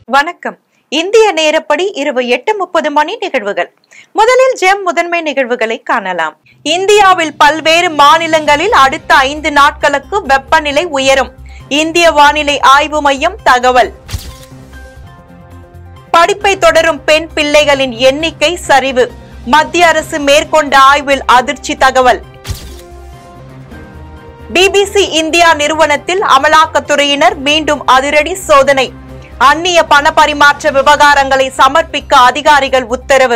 வணக்கம் இந்திய நேரப்படி இரவு எட்டு முப்பது மணி நிகழ்வுகள் முதலில் ஜெம் முதன்மை நிகழ்வுகளை காணலாம் இந்தியாவில் பல்வேறு மாநிலங்களில் அடுத்த ஐந்து நாட்களுக்கு வெப்பநிலை உயரும் இந்திய வானிலை ஆய்வு மையம் தகவல் படிப்பை தொடரும் பெண் பிள்ளைகளின் எண்ணிக்கை சரிவு மத்திய அரசு மேற்கொண்ட ஆய்வில் அதிர்ச்சி தகவல் பிபிசி இந்தியா நிறுவனத்தில் அமலாக்கத்துறையினர் மீண்டும் அதிரடி சோதனை அந்நிய பண பரிமாற்ற விவகாரங்களை சமர்ப்பிக்க அதிகாரிகள் உத்தரவு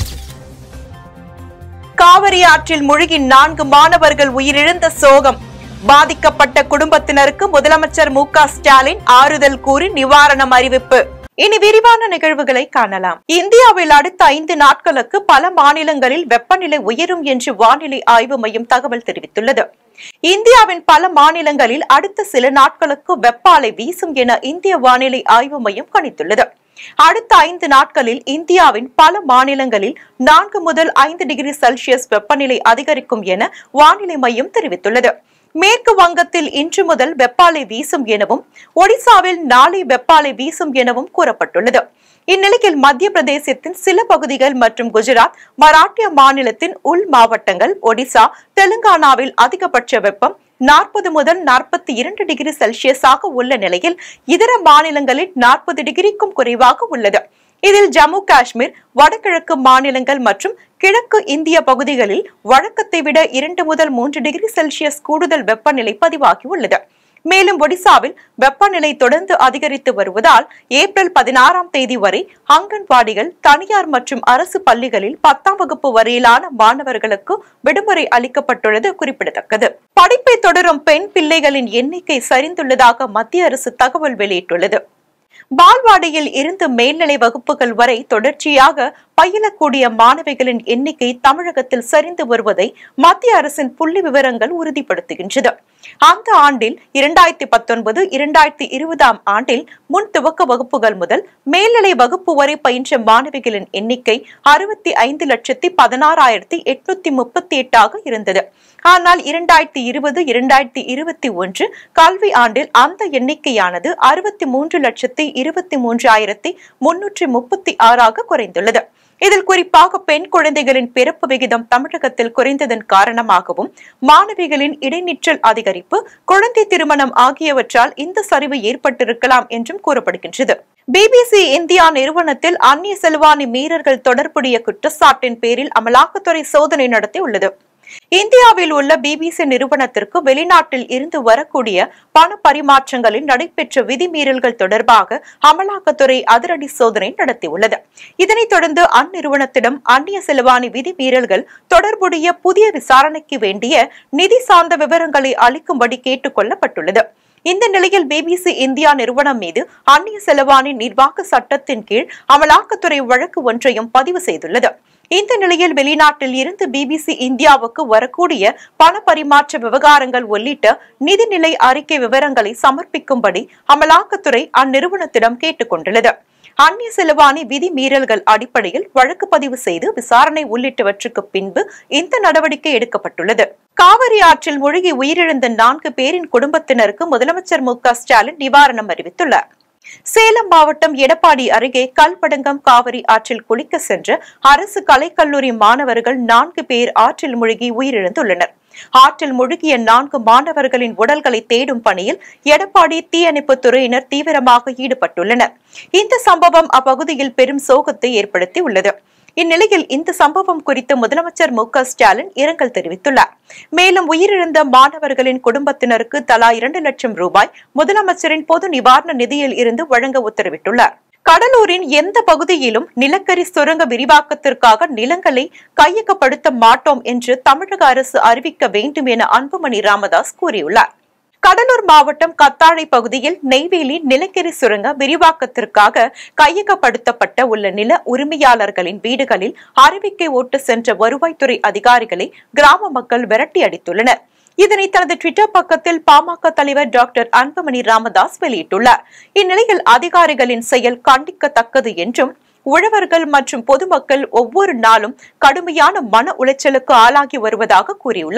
காவிரி ஆற்றில் மூழ்கி நான்கு மாணவர்கள் உயிரிழந்த சோகம் பாதிக்கப்பட்ட குடும்பத்தினருக்கு முதலமைச்சர் மு க ஸ்டாலின் ஆறுதல் கூறி நிவாரணம் அறிவிப்பு இனி விரிவான நிகழ்வுகளை காணலாம் இந்தியாவில் அடுத்த ஐந்து நாட்களுக்கு பல மாநிலங்களில் வெப்பநிலை உயரும் என்று வானிலை ஆய்வு மையம் தகவல் தெரிவித்துள்ளது இந்தியாவின் பல மாநிலங்களில் அடுத்த சில நாட்களுக்கு வெப்ப அலை வீசும் என இந்திய வானிலை ஆய்வு மையம் கணித்துள்ளது அடுத்த ஐந்து நாட்களில் இந்தியாவின் பல மாநிலங்களில் நான்கு முதல் ஐந்து டிகிரி செல்சியஸ் வெப்பநிலை அதிகரிக்கும் என வானிலை மையம் தெரிவித்துள்ளது மேற்கு வங்கத்தில் இன்று முதல் வெப்பாலை வீசும் எனவும் ஒடிசாவில் நாளை வெப்பாலை வீசும் எனவும் கூறப்பட்டுள்ளது இந்நிலையில் மத்திய பிரதேசத்தின் சில பகுதிகள் மற்றும் குஜராத் மராட்டிய மாநிலத்தின் உள் மாவட்டங்கள் ஒடிசா தெலுங்கானாவில் அதிகபட்ச வெப்பம் நாற்பது முதல் நாற்பத்தி இரண்டு டிகிரி செல்சியஸாக உள்ள நிலையில் இதர மாநிலங்களில் நாற்பது டிகிரிக்கும் குறைவாக உள்ளது இதில் ஜம்மு காஷ்மீர் வடகிழக்கு மாநிலங்கள் மற்றும் கிழக்கு இந்திய பகுதிகளில் வழக்கத்தை விட இரண்டு முதல் மூன்று டிகிரி செல்சியஸ் கூடுதல் வெப்பநிலை பதிவாகி உள்ளது மேலும் ஒடிசாவில் வெப்பநிலை தொடர்ந்து அதிகரித்து வருவதால் ஏப்ரல் பதினாறாம் தேதி வரை அங்கன்வாடிகள் தனியார் மற்றும் அரசு பள்ளிகளில் பத்தாம் வகுப்பு வரையிலான மாணவர்களுக்கு விடுமுறை அளிக்கப்பட்டுள்ளது குறிப்பிடத்தக்கது படிப்பை தொடரும் பெண் பிள்ளைகளின் எண்ணிக்கை சரிந்துள்ளதாக மத்திய அரசு தகவல் வெளியிட்டுள்ளது பால்வாடியில் இருந்து மேல்நிலை வகுப்புகள் வரை தொடர்ச்சியாக பயிலக்கூடிய மாணவிகளின் எண்ணிக்கை தமிழகத்தில் சரிந்து வருவதை மத்திய அரசின் புள்ளி விவரங்கள் உறுதிப்படுத்துகின்றது அந்த ஆண்டில் இரண்டாயிரத்தி பத்தொன்பது இரண்டாயிரத்தி இருபதாம் ஆண்டில் முன் துவக்க வகுப்புகள் முதல் மேல்நிலை வகுப்பு வரை பயின்ற மாணவிகளின் எண்ணிக்கை அறுபத்தி ஐந்து லட்சத்தி பதினாறாயிரத்தி எட்நூத்தி முப்பத்தி எட்டாக இருந்தது ஆனால் இரண்டாயிரத்தி இருபது இரண்டாயிரத்தி இருபத்தி ஒன்று கல்வி ஆண்டில் அந்த எண்ணிக்கையானது அறுபத்தி மூன்று லட்சத்தி இருபத்தி மூன்று ஆயிரத்தி முன்னூற்றி முப்பத்தி ஆறாக குறைந்துள்ளது இதில் குறிப்பாக பெண் குழந்தைகளின் பிறப்பு விகிதம் தமிழகத்தில் குறைந்ததன் காரணமாகவும் மாணவிகளின் இடைநிற்றல் அதிகரிப்பு குழந்தை திருமணம் ஆகியவற்றால் இந்த சரிவு ஏற்பட்டிருக்கலாம் என்றும் கூறப்படுகின்றது பிபிசி இந்தியா நிறுவனத்தில் அந்நிய செல்வாணி மீறல்கள் தொடர்புடைய குற்றச்சாட்டின் பேரில் அமலாக்கத்துறை சோதனை நடத்தியுள்ளது இந்தியாவில் உள்ள பிபிசி நிறுவனத்திற்கு வெளிநாட்டில் இருந்து வரக்கூடிய பண பரிமாற்றங்களில் நடைபெற்ற விதிமீறல்கள் தொடர்பாக அமலாக்கத்துறை அதிரடி சோதனை நடத்தியுள்ளது இதனைத் தொடர்ந்து அந்நிறுவனத்திடம் அந்நிய செலவாணி விதிமீறல்கள் தொடர்புடைய புதிய விசாரணைக்கு வேண்டிய நிதி சார்ந்த விவரங்களை அளிக்கும்படி கேட்டுக் கொள்ளப்பட்டுள்ளது இந்த நிலையில் பிபிசி இந்தியா நிறுவனம் மீது அந்நிய செலவாணி நிர்வாக சட்டத்தின் கீழ் அமலாக்கத்துறை வழக்கு ஒன்றையும் பதிவு செய்துள்ளது இந்த நிலையில் வெளிநாட்டில் இருந்து பிபிசி இந்தியாவுக்கு வரக்கூடிய பண பரிமாற்ற விவகாரங்கள் உள்ளிட்ட நிதிநிலை அறிக்கை விவரங்களை சமர்ப்பிக்கும்படி அமலாக்கத்துறை அந்நிறுவனத்திடம் கேட்டுக் கொண்டுள்ளது அந்நிய செலவாணி விதி மீறல்கள் அடிப்படையில் வழக்கு பதிவு செய்து விசாரணை உள்ளிட்டவற்றுக்கு பின்பு இந்த நடவடிக்கை எடுக்கப்பட்டுள்ளது காவிரி ஆற்றில் மூழ்கி உயிரிழந்த நான்கு பேரின் குடும்பத்தினருக்கு முதலமைச்சர் மு க ஸ்டாலின் நிவாரணம் அறிவித்துள்ளார் சேலம் மாவட்டம் எடப்பாடி அருகே கல்படங்கம் காவிரி ஆற்றில் குளிக்க சென்ற அரசு கலைக்கல்லூரி மாணவர்கள் நான்கு பேர் ஆற்றில் மூழ்கி உயிரிழந்துள்ளனர் ஆற்றில் முழுகிய நான்கு மாணவர்களின் உடல்களை தேடும் பணியில் எடப்பாடி தீயணைப்பு துறையினர் தீவிரமாக ஈடுபட்டுள்ளனர் இந்த சம்பவம் அப்பகுதியில் பெரும் சோகத்தை ஏற்படுத்தி உள்ளது இந்நிலையில் இந்த சம்பவம் குறித்து முதலமைச்சர் மு க ஸ்டாலின் இரங்கல் தெரிவித்துள்ளார் மேலும் உயிரிழந்த மாணவர்களின் குடும்பத்தினருக்கு தலா இரண்டு லட்சம் ரூபாய் முதலமைச்சரின் பொது நிவாரண நிதியில் இருந்து வழங்க உத்தரவிட்டுள்ளார் கடலூரின் எந்த பகுதியிலும் நிலக்கரி சுரங்க விரிவாக்கத்திற்காக நிலங்களை கையகப்படுத்த மாட்டோம் என்று தமிழக அரசு அறிவிக்க வேண்டும் என அன்புமணி ராமதாஸ் கூறியுள்ளார் கடலூர் மாவட்டம் கத்தாழை பகுதியில் நெய்வேலி நிலக்கரி சுரங்க விரிவாக்கத்திற்காக கையகப்படுத்தப்பட்ட உள்ள நில உரிமையாளர்களின் வீடுகளில் அறிவிக்கை ஓட்டு சென்ற வருவாய்த்துறை அதிகாரிகளை கிராம மக்கள் விரட்டி அடித்துள்ளனர் இதனை தனது ட்விட்டர் பக்கத்தில் பாமக தலைவர் டாக்டர் அன்புமணி ராமதாஸ் வெளியிட்டுள்ளார் இந்நிலையில் அதிகாரிகளின் செயல் கண்டிக்கத்தக்கது என்றும் உழவர்கள் மற்றும் பொதுமக்கள் ஒவ்வொரு நாளும் கடுமையான மன உளைச்சலுக்கு ஆளாகி வருவதாக கூறியுள்ளார்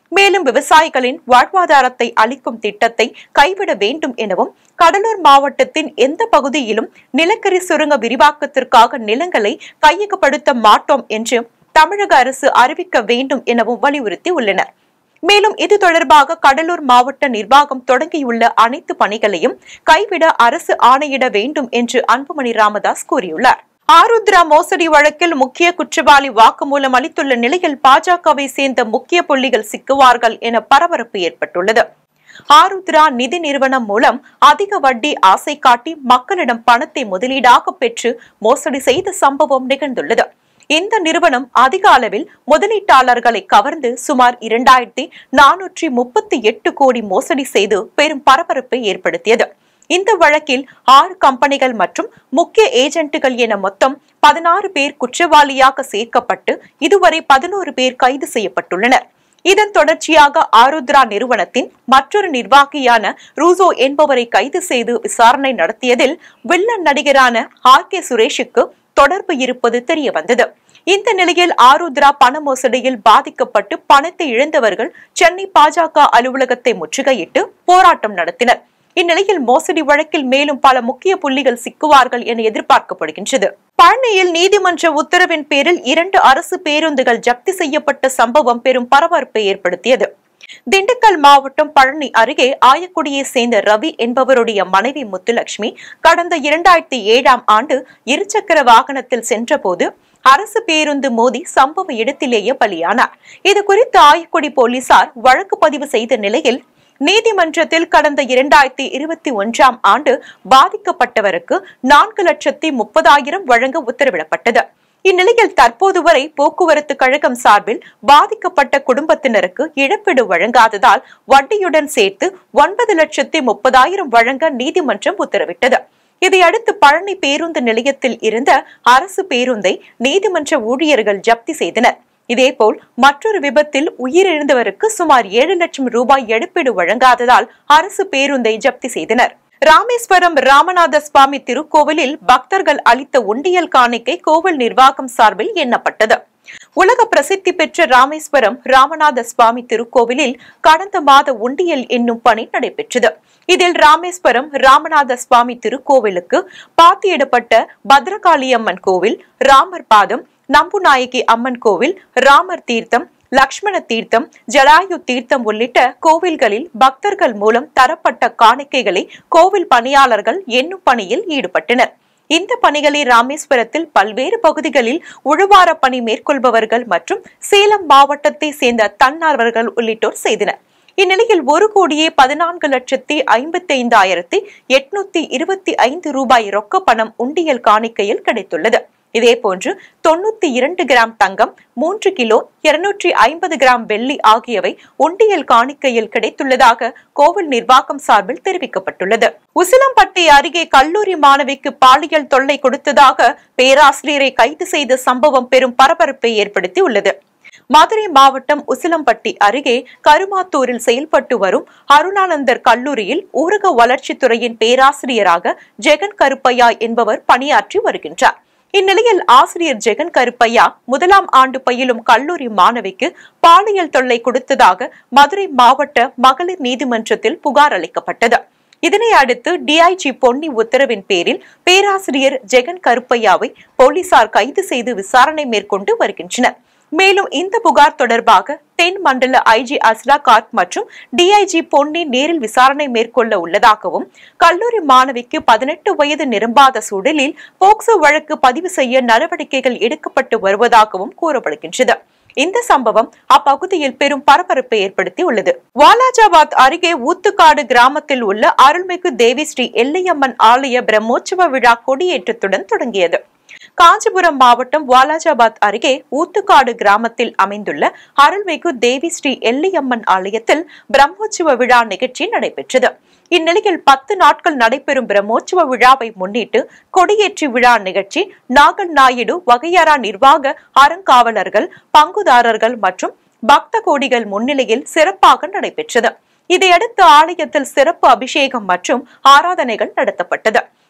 மேலும் விவசாயிகளின் வாழ்வாதாரத்தை அளிக்கும் திட்டத்தை கைவிட வேண்டும் எனவும் கடலூர் மாவட்டத்தின் எந்த பகுதியிலும் நிலக்கரி சுரங்க விரிவாக்கத்திற்காக நிலங்களை கையகப்படுத்த மாட்டோம் என்று தமிழக அரசு அறிவிக்க வேண்டும் எனவும் வலியுறுத்தி உள்ளனர் மேலும் இது தொடர்பாக கடலூர் மாவட்ட நிர்வாகம் தொடங்கியுள்ள அனைத்து பணிகளையும் கைவிட அரசு ஆணையிட வேண்டும் என்று அன்புமணி ராமதாஸ் கூறியுள்ளார் ஆருத்ரா மோசடி வழக்கில் முக்கிய குற்றவாளி வாக்குமூலம் அளித்துள்ள நிலையில் பாஜகவை சேர்ந்த முக்கிய புள்ளிகள் சிக்குவார்கள் என பரபரப்பு ஏற்பட்டுள்ளது ஆருத்ரா நிதி நிறுவனம் மூலம் அதிக வட்டி ஆசை காட்டி மக்களிடம் பணத்தை முதலீடாக பெற்று மோசடி செய்த சம்பவம் நிகழ்ந்துள்ளது இந்த நிறுவனம் அதிக அளவில் முதலீட்டாளர்களை கவர்ந்து சுமார் இரண்டாயிரத்தி நானூற்றி முப்பத்தி எட்டு கோடி மோசடி செய்து பெரும் பரபரப்பை ஏற்படுத்தியது இந்த வழக்கில் ஆறு கம்பெனிகள் மற்றும் முக்கிய ஏஜென்ட்டுகள் என மொத்தம் பதினாறு பேர் குற்றவாளியாக சேர்க்கப்பட்டு இதுவரை பதினோரு பேர் கைது செய்யப்பட்டுள்ளனர் இதன் தொடர்ச்சியாக ஆருத்ரா நிறுவனத்தின் மற்றொரு நிர்வாகியான ரூசோ என்பவரை கைது செய்து விசாரணை நடத்தியதில் வில்லன் நடிகரான ஆர் கே சுரேஷுக்கு தொடர்பு இருப்பது தெரிய வந்தது இந்த நிலையில் ஆருத்ரா பண மோசடியில் பாதிக்கப்பட்டு பணத்தை இழந்தவர்கள் சென்னை பாஜக அலுவலகத்தை முற்றுகையிட்டு போராட்டம் நடத்தினர் இந்நிலையில் மோசடி வழக்கில் மேலும் பல முக்கிய புள்ளிகள் சிக்குவார்கள் என எதிர்பார்க்கப்படுகின்றது பழனியில் நீதிமன்ற உத்தரவின் பேரில் இரண்டு அரசு பேருந்துகள் ஜப்தி செய்யப்பட்ட சம்பவம் பெரும் பரபரப்பை ஏற்படுத்தியது திண்டுக்கல் மாவட்டம் பழனி அருகே ஆயக்குடியை சேர்ந்த ரவி என்பவருடைய மனைவி முத்துலட்சுமி கடந்த இரண்டாயிரத்தி ஏழாம் ஆண்டு இருசக்கர வாகனத்தில் சென்றபோது அரசு பேருந்து மோதி சம்பவ இடத்திலேயே பலியானார் இது குறித்து ஆயக்குடி போலீசார் வழக்கு பதிவு செய்த நிலையில் நீதிமன்றத்தில் கடந்த இரண்டாயிரத்தி இருபத்தி ஒன்றாம் ஆண்டு பாதிக்கப்பட்டவருக்கு நான்கு லட்சத்தி முப்பதாயிரம் வழங்க உத்தரவிடப்பட்டது இந்நிலையில் தற்போது வரை போக்குவரத்து கழகம் சார்பில் பாதிக்கப்பட்ட குடும்பத்தினருக்கு இழப்பீடு வழங்காததால் வட்டியுடன் சேர்த்து ஒன்பது லட்சத்தி முப்பதாயிரம் வழங்க நீதிமன்றம் உத்தரவிட்டது இதையடுத்து பழனி பேருந்து நிலையத்தில் இருந்த அரசு பேருந்தை நீதிமன்ற ஊழியர்கள் ஜப்தி செய்தனர் இதேபோல் மற்றொரு விபத்தில் உயிரிழந்தவருக்கு சுமார் ஏழு லட்சம் ரூபாய் இழப்பீடு வழங்காததால் அரசு பேருந்தை ஜப்தி செய்தனர் ராமேஸ்வரம் ராமநாத சுவாமி திருக்கோவிலில் பக்தர்கள் அளித்த உண்டியல் காணிக்கை கோவில் நிர்வாகம் சார்பில் எண்ணப்பட்டது உலக பிரசித்தி பெற்ற ராமேஸ்வரம் ராமநாத சுவாமி திருக்கோவிலில் கடந்த மாத உண்டியல் என்னும் பணி நடைபெற்றது இதில் ராமேஸ்வரம் ராமநாத சுவாமி திருக்கோவிலுக்கு பாத்தியிடப்பட்ட பத்ரகாளியம்மன் கோவில் ராமர் பாதம் நம்புநாயகி அம்மன் கோவில் ராமர் தீர்த்தம் லக்ஷ்மண தீர்த்தம் ஜலாயு தீர்த்தம் உள்ளிட்ட கோவில்களில் பக்தர்கள் மூலம் தரப்பட்ட காணிக்கைகளை கோவில் பணியாளர்கள் எண்ணும் பணியில் ஈடுபட்டனர் இந்த பணிகளை ராமேஸ்வரத்தில் பல்வேறு பகுதிகளில் உழுவார பணி மேற்கொள்பவர்கள் மற்றும் சேலம் மாவட்டத்தை சேர்ந்த தன்னார்வர்கள் உள்ளிட்டோர் செய்தனர் இந்நிலையில் ஒரு கோடியே பதினான்கு லட்சத்தி ஐம்பத்தி ஐந்தாயிரத்தி எட்நூத்தி இருபத்தி ஐந்து ரூபாய் ரொக்க பணம் உண்டியல் காணிக்கையில் கிடைத்துள்ளது இதேபோன்று தொண்ணூத்தி இரண்டு கிராம் தங்கம் மூன்று கிலோ இருநூற்றி ஐம்பது கிராம் வெள்ளி ஆகியவை ஒண்டியல் காணிக்கையில் கிடைத்துள்ளதாக கோவில் நிர்வாகம் சார்பில் தெரிவிக்கப்பட்டுள்ளது உசிலம்பட்டி அருகே கல்லூரி மாணவிக்கு பாலியல் தொல்லை கொடுத்ததாக பேராசிரியரை கைது செய்த சம்பவம் பெரும் பரபரப்பை ஏற்படுத்தி உள்ளது மதுரை மாவட்டம் உசிலம்பட்டி அருகே கருமாத்தூரில் செயல்பட்டு வரும் அருணானந்தர் கல்லூரியில் ஊரக வளர்ச்சித்துறையின் பேராசிரியராக ஜெகன் கருப்பையா என்பவர் பணியாற்றி வருகின்றார் இந்நிலையில் ஆசிரியர் ஜெகன் கருப்பையா முதலாம் ஆண்டு பயிலும் கல்லூரி மாணவிக்கு பாலியல் தொல்லை கொடுத்ததாக மதுரை மாவட்ட மகளிர் நீதிமன்றத்தில் புகார் அளிக்கப்பட்டது இதனை அடுத்து டிஐஜி பொன்னி உத்தரவின் பேரில் பேராசிரியர் ஜெகன் கருப்பையாவை போலீசார் கைது செய்து விசாரணை மேற்கொண்டு வருகின்றனர் மேலும் இந்த புகார் தொடர்பாக தென் மண்டல ஐஜி அஸ்லா கார்க் மற்றும் டிஐஜி பொன்னி நேரில் விசாரணை மேற்கொள்ள உள்ளதாகவும் கல்லூரி மாணவிக்கு பதினெட்டு வயது நிரம்பாத சூழலில் போக்சோ வழக்கு பதிவு செய்ய நடவடிக்கைகள் எடுக்கப்பட்டு வருவதாகவும் கூறப்படுகின்றது இந்த சம்பவம் அப்பகுதியில் பெரும் பரபரப்பை ஏற்படுத்தி உள்ளது வாலாஜாபாத் அருகே ஊத்துக்காடு கிராமத்தில் உள்ள அருள்மிகு தேவி ஸ்ரீ எல்லையம்மன் ஆலய பிரம்மோற்சவ விழா கொடியேற்றத்துடன் தொடங்கியது காஞ்சிபுரம் மாவட்டம் வாலாஜாபாத் அருகே ஊத்துக்காடு கிராமத்தில் அமைந்துள்ள அருள்மிகு தேவி ஸ்ரீ எல்லையம்மன் ஆலயத்தில் பிரம்மோற்சவ விழா நிகழ்ச்சி நடைபெற்றது இந்நிலையில் பத்து நாட்கள் நடைபெறும் பிரம்மோற்சவ விழாவை முன்னிட்டு கொடியேற்றி விழா நிகழ்ச்சி நாகல் நாயுடு வகையறா நிர்வாக அறங்காவலர்கள் பங்குதாரர்கள் மற்றும் பக்த கோடிகள் முன்னிலையில் சிறப்பாக நடைபெற்றது இதையடுத்து ஆலயத்தில் சிறப்பு அபிஷேகம் மற்றும் ஆராதனைகள் நடத்தப்பட்டது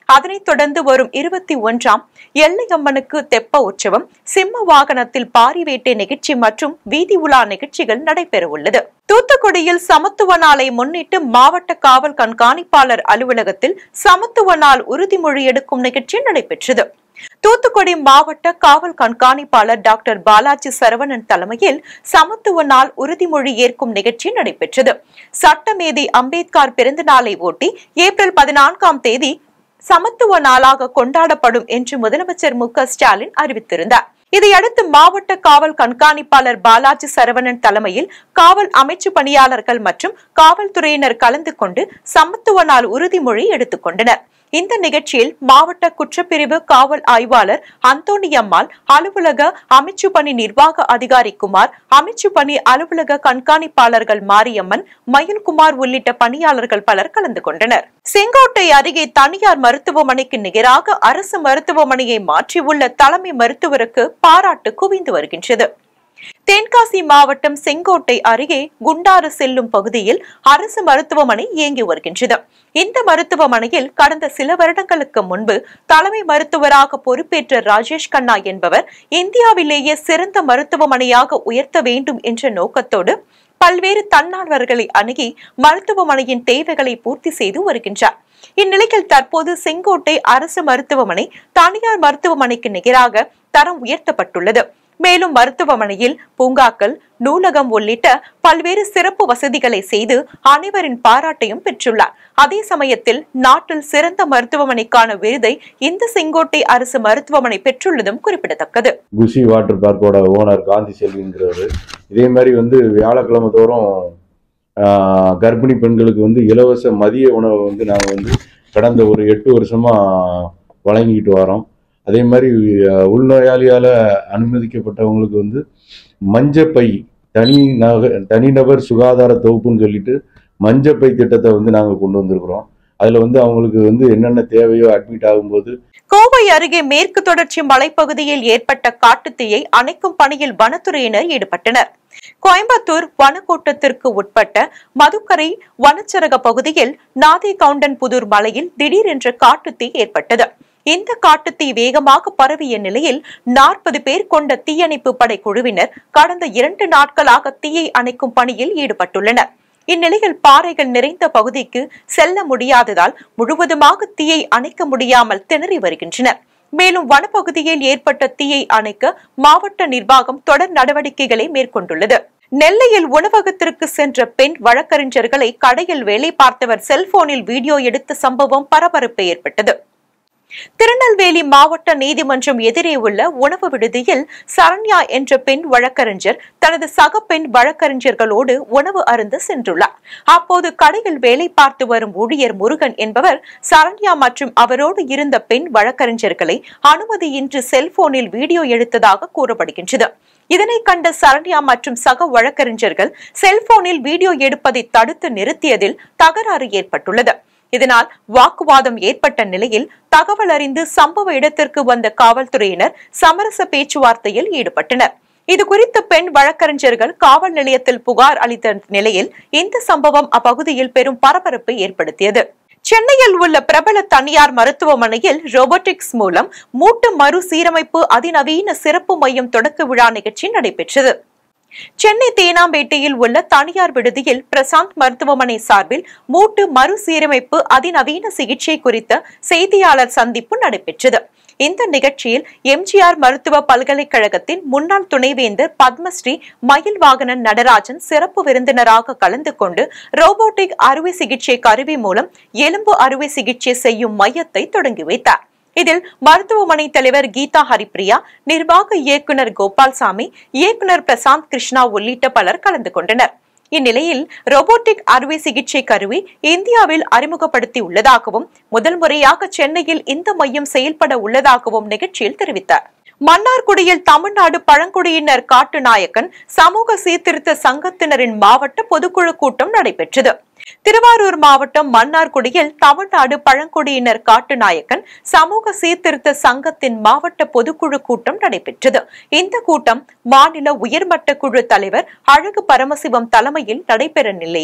அதனைத் தொடர்ந்து வரும் இருபத்தி ஒன்றாம் எல்லையம்மனுக்கு தெப்ப உற்சவம் சிம்ம வாகனத்தில் பாரிவேட்டை நிகழ்ச்சி மற்றும் வீதி உலா நிகழ்ச்சிகள் நடைபெற உள்ளது தூத்துக்குடியில் சமத்துவ நாளை முன்னிட்டு மாவட்ட காவல் கண்காணிப்பாளர் அலுவலகத்தில் சமத்துவ நாள் உறுதிமொழி எடுக்கும் நிகழ்ச்சி நடைபெற்றது தூத்துக்குடி மாவட்ட காவல் கண்காணிப்பாளர் டாக்டர் பாலாஜி சரவணன் தலைமையில் சமத்துவ நாள் உறுதிமொழி ஏற்கும் நிகழ்ச்சி நடைபெற்றது சட்டமேதை அம்பேத்கர் பிறந்த நாளை ஒட்டி ஏப்ரல் பதினான்காம் தேதி சமத்துவ நாளாக கொண்டாடப்படும் என்று முதலமைச்சர் மு க ஸ்டாலின் அறிவித்திருந்தார் இதையடுத்து மாவட்ட காவல் கண்காணிப்பாளர் பாலாஜி சரவணன் தலைமையில் காவல் அமைச்சு பணியாளர்கள் மற்றும் காவல்துறையினர் கலந்து கொண்டு சமத்துவ நாள் உறுதிமொழி எடுத்துக் கொண்டனர் இந்த நிகழ்ச்சியில் மாவட்ட குற்றப்பிரிவு காவல் ஆய்வாளர் அந்தோணியம்மாள் அலுவலக அமைச்சு பணி நிர்வாக அதிகாரி குமார் அமைச்சு பணி அலுவலக கண்காணிப்பாளர்கள் மாரியம்மன் மயில்குமார் உள்ளிட்ட பணியாளர்கள் பலர் கலந்து கொண்டனர் செங்கோட்டை அருகே தனியார் மருத்துவமனைக்கு நிகராக அரசு மருத்துவமனையை மாற்றியுள்ள தலைமை மருத்துவருக்கு பாராட்டு குவிந்து வருகின்றது தென்காசி மாவட்டம் செங்கோட்டை அருகே குண்டாறு செல்லும் பகுதியில் அரசு மருத்துவமனை இயங்கி வருகின்றது இந்த மருத்துவமனையில் கடந்த சில வருடங்களுக்கு முன்பு தலைமை மருத்துவராக பொறுப்பேற்ற ராஜேஷ் கண்ணா என்பவர் இந்தியாவிலேயே சிறந்த மருத்துவமனையாக உயர்த்த வேண்டும் என்ற நோக்கத்தோடு பல்வேறு தன்னார்வர்களை அணுகி மருத்துவமனையின் தேவைகளை பூர்த்தி செய்து வருகின்றார் இந்நிலையில் தற்போது செங்கோட்டை அரசு மருத்துவமனை தனியார் மருத்துவமனைக்கு நிகராக தரம் உயர்த்தப்பட்டுள்ளது மேலும் மருத்துவமனையில் பூங்காக்கள் நூலகம் உள்ளிட்ட பல்வேறு சிறப்பு வசதிகளை செய்து அனைவரின் பாராட்டையும் பெற்றுள்ளார் அதே சமயத்தில் நாட்டில் சிறந்த மருத்துவமனைக்கான விருதை இந்த செங்கோட்டை அரசு மருத்துவமனை பெற்றுள்ளதும் குறிப்பிடத்தக்கது குஷி வாட்டர் பார்க்கோட ஓனர் காந்தி செல்விங்கிறவர் இதே மாதிரி வந்து வியாழக்கிழமை தோறும் ஆஹ், கர்ப்பிணி பெண்களுக்கு வந்து இலவச மதிய உணவை வந்து நாங்கள் வந்து கடந்த ஒரு எட்டு வருஷமாக வழங்கிக்கிட்டு வரோம் அதே மாதிரி ஆஹ், உள்நோயாளியால் அனுமதிக்கப்பட்டவங்களுக்கு வந்து மஞ்சப்பை தனி நக தனிநபர் சுகாதார தொகுப்புன்னு சொல்லிட்டு மஞ்சப்பை திட்டத்தை வந்து நாங்கள் கொண்டு வந்திருக்கிறோம் அதில் வந்து அவங்களுக்கு வந்து என்னென்ன தேவையோ அட்மிட் ஆகும்போது கோவை அருகே மேற்கு தொடர்ச்சி மலைப்பகுதியில் ஏற்பட்ட காட்டுத்தீயை அணைக்கும் பணியில் வனத்துறையினர் ஈடுபட்டனர் கோயம்புத்தூர் வனக்கோட்டத்திற்கு உட்பட்ட மதுக்கரை வனச்சரக பகுதியில் நாதே கவுண்டன் புதூர் மலையில் திடீரென்று காட்டுத்தீ ஏற்பட்டது இந்த காட்டுத்தீ வேகமாக பரவிய நிலையில் நாற்பது பேர் கொண்ட தீயணைப்பு படை குழுவினர் கடந்த இரண்டு நாட்களாக தீயை அணைக்கும் பணியில் ஈடுபட்டுள்ளனர் இந்நிலையில் பாறைகள் நிறைந்த பகுதிக்கு செல்ல முடியாததால் முழுவதுமாக தீயை அணைக்க முடியாமல் திணறி வருகின்றனர் மேலும் வனப்பகுதியில் ஏற்பட்ட தீயை அணைக்க மாவட்ட நிர்வாகம் தொடர் நடவடிக்கைகளை மேற்கொண்டுள்ளது நெல்லையில் உணவகத்திற்கு சென்ற பெண் வழக்கறிஞர்களை கடையில் வேலை பார்த்தவர் செல்போனில் வீடியோ எடுத்த சம்பவம் பரபரப்பு ஏற்பட்டது திருநெல்வேலி மாவட்ட நீதிமன்றம் எதிரே உள்ள உணவு விடுதியில் சரண்யா என்ற பெண் வழக்கறிஞர் தனது சக பெண் வழக்கறிஞர்களோடு உணவு அருந்த சென்றுள்ளார் அப்போது கடையில் வேலை பார்த்து வரும் ஊழியர் முருகன் என்பவர் சரண்யா மற்றும் அவரோடு இருந்த பெண் வழக்கறிஞர்களை அனுமதியின்றி செல்போனில் வீடியோ எடுத்ததாக கூறப்படுகின்றது இதனை கண்ட சரண்யா மற்றும் சக வழக்கறிஞர்கள் செல்போனில் வீடியோ எடுப்பதை தடுத்து நிறுத்தியதில் தகராறு ஏற்பட்டுள்ளது இதனால் வாக்குவாதம் ஏற்பட்ட நிலையில் தகவல் அறிந்து சம்பவ இடத்திற்கு வந்த காவல்துறையினர் சமரச பேச்சுவார்த்தையில் ஈடுபட்டனர் இது குறித்து பெண் வழக்கறிஞர்கள் காவல் நிலையத்தில் புகார் அளித்த நிலையில் இந்த சம்பவம் அப்பகுதியில் பெரும் பரபரப்பை ஏற்படுத்தியது சென்னையில் உள்ள பிரபல தனியார் மருத்துவமனையில் ரோபோட்டிக்ஸ் மூலம் மூட்டு மறுசீரமைப்பு அதிநவீன சிறப்பு மையம் தொடக்க விழா நிகழ்ச்சி நடைபெற்றது சென்னை தேனாம்பேட்டையில் உள்ள தனியார் விடுதியில் பிரசாந்த் மருத்துவமனை சார்பில் மூட்டு மறுசீரமைப்பு அதிநவீன சிகிச்சை குறித்த செய்தியாளர் சந்திப்பு நடைபெற்றது இந்த நிகழ்ச்சியில் எம்ஜிஆர் மருத்துவ பல்கலைக்கழகத்தின் முன்னாள் துணைவேந்தர் பத்மஸ்ரீ மயில் வாகனன் நடராஜன் சிறப்பு விருந்தினராக கலந்து கொண்டு ரோபோட்டிக் அறுவை சிகிச்சை கருவி மூலம் எலும்பு அறுவை சிகிச்சை செய்யும் மையத்தை தொடங்கி வைத்தார் இதில் மருத்துவமனை தலைவர் கீதா ஹரிப்ரியா நிர்வாக இயக்குனர் கோபால்சாமி இயக்குனர் பிரசாந்த் கிருஷ்ணா உள்ளிட்ட பலர் கலந்து கொண்டனர் இந்நிலையில் ரோபோட்டிக் அறுவை சிகிச்சை கருவி இந்தியாவில் அறிமுகப்படுத்தி உள்ளதாகவும் முதல் முறையாக சென்னையில் இந்த மையம் செயல்பட உள்ளதாகவும் நிகழ்ச்சியில் தெரிவித்தார் மன்னார்குடியில் தமிழ்நாடு பழங்குடியினர் காட்டு நாயக்கன் சமூக சீர்திருத்த சங்கத்தினரின் மாவட்ட பொதுக்குழு கூட்டம் நடைபெற்றது திருவாரூர் மாவட்டம் மன்னார்குடியில் தமிழ்நாடு பழங்குடியினர் காட்டு நாயக்கன் சமூக சீர்திருத்த சங்கத்தின் மாவட்ட பொதுக்குழு கூட்டம் நடைபெற்றது இந்த கூட்டம் மாநில உயர்மட்ட குழு தலைவர் அழகு பரமசிவம் தலைமையில் நடைபெற நிலையில்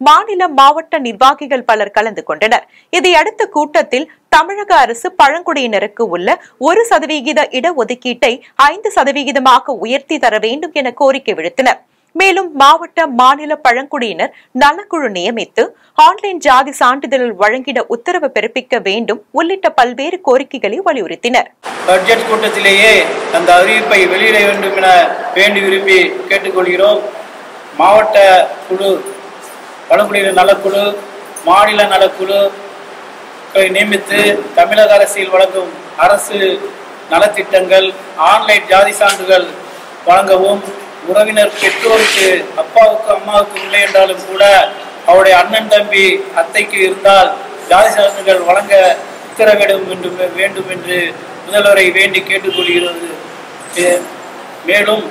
மாநில மாவட்ட நிர்வாகிகள் பலர் கலந்து கொண்டனர் இதையடுத்த கூட்டத்தில் தமிழக அரசு பழங்குடியினருக்கு உள்ள ஒரு சதவிகித இடஒதுக்கீட்டை ஐந்து சதவிகிதமாக உயர்த்தி தர வேண்டும் என கோரிக்கை விடுத்தனர் மேலும் மாவட்ட மாநில பழங்குடியினர் நலக்குழு நியமித்து ஆன்லைன் ஜாதி சான்றிதழ் வழங்கிட உத்தரவு பிறப்பிக்க வேண்டும் உள்ளிட்ட பல்வேறு கோரிக்கைகளை வலியுறுத்தினர் பட்ஜெட் கூட்டத்திலேயே அந்த அறிவிப்பை வெளியிட வேண்டும் என வேண்டி விரும்பி கேட்டுக்கொள்கிறோம் மாவட்ட குழு பழங்குடியினர் நலக்குழு மாநில நலக்குழு நியமித்து தமிழக அரசில் வழங்கும் அரசு நலத்திட்டங்கள் ஆன்லைன் ஜாதி சான்றுகள் வழங்கவும் உறவினர் பெற்றோருக்கு அப்பாவுக்கு அம்மாவுக்கு இல்லை என்றாலும் கூட அவருடைய அண்ணன் தம்பி அத்தைக்கு இருந்தால் ஜாதி சான்றுகள் வழங்க உத்தரவிடும் வேண்டும் வேண்டும் என்று முதல்வரை வேண்டி கேட்டுக்கொள்கிறது மே- மேலும்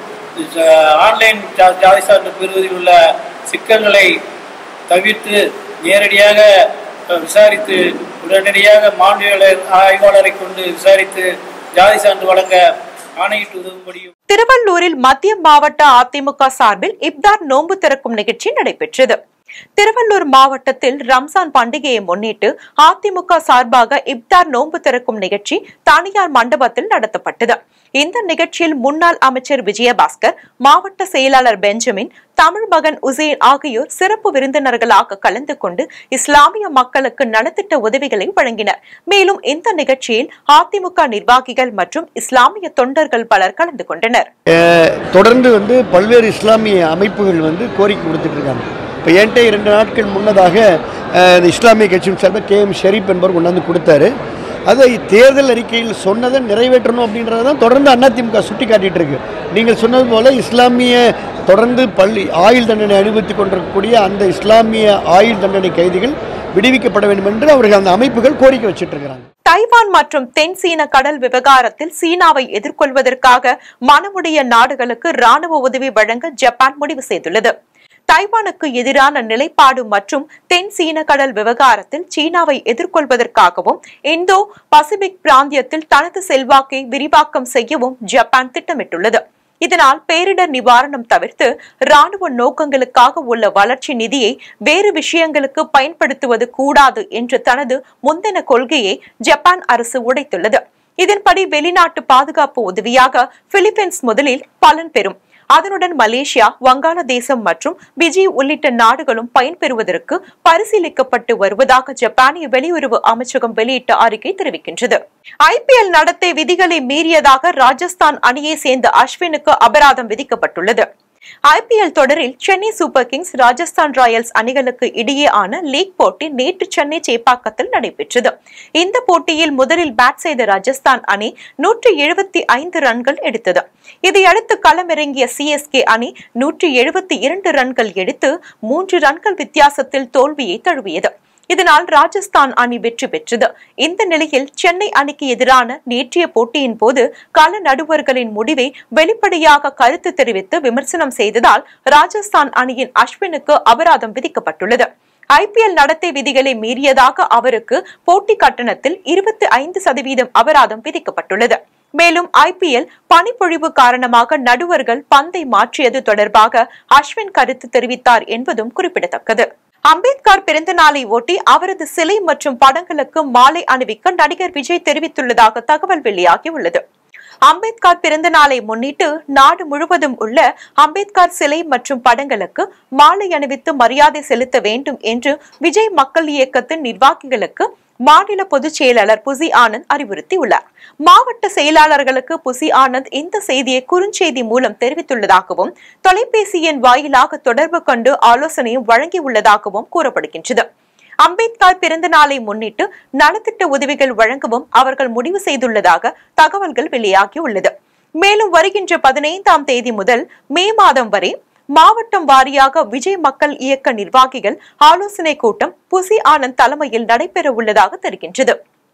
ஜ- ஆன்லைன் ஜா- ஜாதி சான்று பெறுவதில் உள்ள சிக்கல்களை தவிர்த்து நேரடியாக அஹ், விசாரித்து உடனடியாக மாநில ஆய்வாளரை கொண்டு விசாரித்து ஜாதி சான்று வழங்க ஆணையிட்டு உதவும்படியும் திருவள்ளூரில் மத்திய மாவட்ட அதிமுக சார்பில் இப்தார் நோன்பு திறக்கும் நிகழ்ச்சி நடைபெற்றது திருவள்ளூர் மாவட்டத்தில் ரம்ஜான் பண்டிகையை முன்னிட்டு அதிமுக சார்பாக இப்தார் நோன்பு திறக்கும் நிகழ்ச்சி தனியார் மண்டபத்தில் நடத்தப்பட்டது இந்த நிகழ்ச்சியில் முன்னாள் அமைச்சர் விஜயபாஸ்கர் மாவட்ட செயலாளர் பெஞ்சமின் தமிழ் மகன் உசேன் ஆகியோர் சிறப்பு விருந்தினர்களாக கலந்து கொண்டு இஸ்லாமிய மக்களுக்கு நலத்திட்ட உதவிகளை வழங்கினர் மேலும் இந்த நிகழ்ச்சியில் அதிமுக நிர்வாகிகள் மற்றும் இஸ்லாமிய தொண்டர்கள் பலர் கலந்து கொண்டனர் அஹ் தொடர்ந்து வந்து பல்வேறு இஸ்லாமிய அமைப்புகள் வந்து கோரிக்கை கொடுத்துட்டு இருக்காங்க இப்போ என்கிட்ட இரண்டு நாட்கள் முன்னதாக அஹ், இந்த இஸ்லாமிய கட்சியின் சார்பாக கே எம் ஷெரீப் என்பவர் கொண்டாந்து கொடுத்தாரு அதை தேர்தல் அறிக்கையில் சொன்னதை நிறைவேற்றணும் அப்படின்றத தான் தொடர்ந்து அதிமுக சுட்டி காட்டிட்டு இருக்கு நீங்கள் சொன்னது போல இஸ்லாமிய தொடர்ந்து பள்ளி ஆயுள் தண்டனை அனுபவித்துக் கொண்டிருக்கக்கூடிய அந்த இஸ்லாமிய ஆயுள் தண்டனை கைதிகள் விடுவிக்கப்பட வேண்டும் என்று அவர்கள் அந்த அமைப்புகள் கோரிக்கை வச்சிட்டு இருக்கிறாங்க தைவான் மற்றும் தென் சீன கடல் விவகாரத்தில் சீனாவை எதிர்கொள்வதற்காக மனமுடைய நாடுகளுக்கு ராணுவ உதவி வழங்க ஜப்பான் முடிவு செய்துள்ளது தைவானுக்கு எதிரான நிலைப்பாடு மற்றும் தென் சீன கடல் விவகாரத்தில் சீனாவை எதிர்கொள்வதற்காகவும் இந்தோ பசிபிக் பிராந்தியத்தில் தனது செல்வாக்கை விரிவாக்கம் செய்யவும் ஜப்பான் திட்டமிட்டுள்ளது இதனால் பேரிடர் நிவாரணம் தவிர்த்து ராணுவ நோக்கங்களுக்காக உள்ள வளர்ச்சி நிதியை வேறு விஷயங்களுக்கு பயன்படுத்துவது கூடாது என்ற தனது முந்தின கொள்கையை ஜப்பான் அரசு உடைத்துள்ளது இதன்படி வெளிநாட்டு பாதுகாப்பு உதவியாக பிலிப்பைன்ஸ் முதலில் பலன் பெறும் அதனுடன் மலேசியா வங்காளதேசம் மற்றும் பிஜி உள்ளிட்ட நாடுகளும் பயன்பெறுவதற்கு பரிசீலிக்கப்பட்டு வருவதாக ஜப்பானிய வெளியுறவு அமைச்சகம் வெளியிட்ட அறிக்கை தெரிவிக்கின்றது ஐபிஎல் நடத்தை விதிகளை மீறியதாக ராஜஸ்தான் அணியை சேர்ந்த அஸ்வினுக்கு அபராதம் விதிக்கப்பட்டுள்ளது ஐபிஎல் தொடரில் Chennai Super Kings Rajasthan Royals அணிகளுக்கு இடையே ஆன லீக் போட்டி நேற்று சென்னை சேப்பாக்கத்தில் நடைபெற்றது இந்த போட்டியில் முதலில் பேட் செய்த ராஜஸ்தான் அணி நூற்றி எழுபத்தி ஐந்து ரன்கள் எடுத்தது இதையடுத்து களமிறங்கிய சிஎஸ்கே அணி நூற்றி எழுபத்தி இரண்டு ரன்கள் எடுத்து மூன்று ரன்கள் வித்தியாசத்தில் தோல்வியை தழுவியது இதனால் ராஜஸ்தான் அணி வெற்றி பெற்றது இந்த நிலையில் சென்னை அணிக்கு எதிரான நேற்றைய போட்டியின் போது கள நடுவர்களின் முடிவை வெளிப்படையாக கருத்து தெரிவித்து விமர்சனம் செய்ததால் ராஜஸ்தான் அணியின் அஸ்வினுக்கு அபராதம் விதிக்கப்பட்டுள்ளது ஐபிஎல் நடத்தை விதிகளை மீறியதாக அவருக்கு போட்டி கட்டணத்தில் இருபத்தி ஐந்து சதவீதம் அபராதம் விதிக்கப்பட்டுள்ளது மேலும் ஐபிஎல் பனிப்பொழிவு காரணமாக நடுவர்கள் பந்தை மாற்றியது தொடர்பாக அஸ்வின் கருத்து தெரிவித்தார் என்பதும் குறிப்பிடத்தக்கது அம்பேத்கர் பிறந்த நாளை ஒட்டி அவரது சிலை மற்றும் படங்களுக்கு மாலை அணிவிக்க நடிகர் விஜய் தெரிவித்துள்ளதாக தகவல் வெளியாகியுள்ளது அம்பேத்கர் பிறந்த நாளை முன்னிட்டு நாடு முழுவதும் உள்ள அம்பேத்கர் சிலை மற்றும் படங்களுக்கு மாலை அணிவித்து மரியாதை செலுத்த வேண்டும் என்று விஜய் மக்கள் இயக்கத்தின் நிர்வாகிகளுக்கு மாநில பொதுச் செயலாளர் புசி ஆனந்த் அறிவுறுத்தியுள்ளார் மாவட்ட செயலாளர்களுக்கு புசி ஆனந்த் இந்த செய்தியை குறுஞ்செய்தி மூலம் தெரிவித்துள்ளதாகவும் தொலைபேசி எண் வாயிலாக தொடர்பு கொண்டு ஆலோசனையும் வழங்கியுள்ளதாகவும் கூறப்படுகின்றது அம்பேத்கர் பிறந்த நாளை முன்னிட்டு நலத்திட்ட உதவிகள் வழங்கவும் அவர்கள் முடிவு செய்துள்ளதாக தகவல்கள் வெளியாகியுள்ளது மேலும் வருகின்ற பதினைந்தாம் தேதி முதல் மே மாதம் வரை மாவட்டம் வாரியாக விஜய் மக்கள் இயக்க நிர்வாகிகள் ஆலோசனை கூட்டம் புசி ஆனந்த் தலைமையில் நடைபெற உள்ளதாக தெரிகின்றது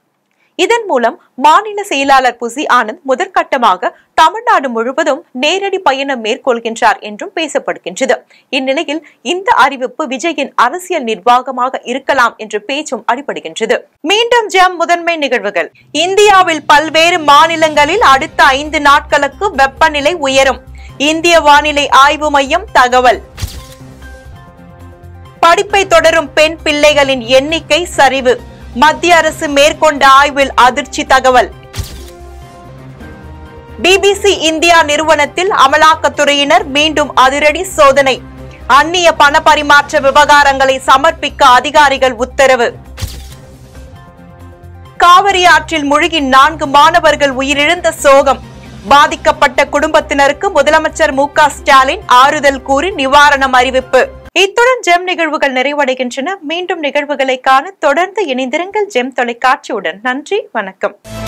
இதன் மூலம் மாநில செயலாளர் புசி ஆனந்த் முதற்கட்டமாக தமிழ்நாடு முழுவதும் நேரடி பயணம் மேற்கொள்கின்றார் என்றும் பேசப்படுகின்றது இந்நிலையில் இந்த அறிவிப்பு விஜயின் அரசியல் நிர்வாகமாக இருக்கலாம் என்ற பேச்சும் அடிபடுகின்றது மீண்டும் ஜம் முதன்மை நிகழ்வுகள் இந்தியாவில் பல்வேறு மாநிலங்களில் அடுத்த ஐந்து நாட்களுக்கு வெப்பநிலை உயரும் இந்திய வானிலை ஆய்வு மையம் தகவல் படிப்பை தொடரும் பெண் பிள்ளைகளின் எண்ணிக்கை சரிவு மத்திய அரசு மேற்கொண்ட ஆய்வில் அதிர்ச்சி தகவல் பிபிசி இந்தியா நிறுவனத்தில் அமலாக்கத்துறையினர் மீண்டும் அதிரடி சோதனை அந்நிய பண பரிமாற்ற விவகாரங்களை சமர்ப்பிக்க அதிகாரிகள் உத்தரவு காவிரி ஆற்றில் மூழ்கி நான்கு மாணவர்கள் உயிரிழந்த சோகம் பாதிக்கப்பட்ட குடும்பத்தினருக்கு முதலமைச்சர் மு க ஸ்டாலின் ஆறுதல் கூறி நிவாரணம் அறிவிப்பு இத்துடன் ஜெம் நிகழ்வுகள் நிறைவடைகின்றன மீண்டும் நிகழ்வுகளை காண தொடர்ந்து இணைந்திருங்கள் ஜெம் தொலைக்காட்சியுடன் நன்றி வணக்கம்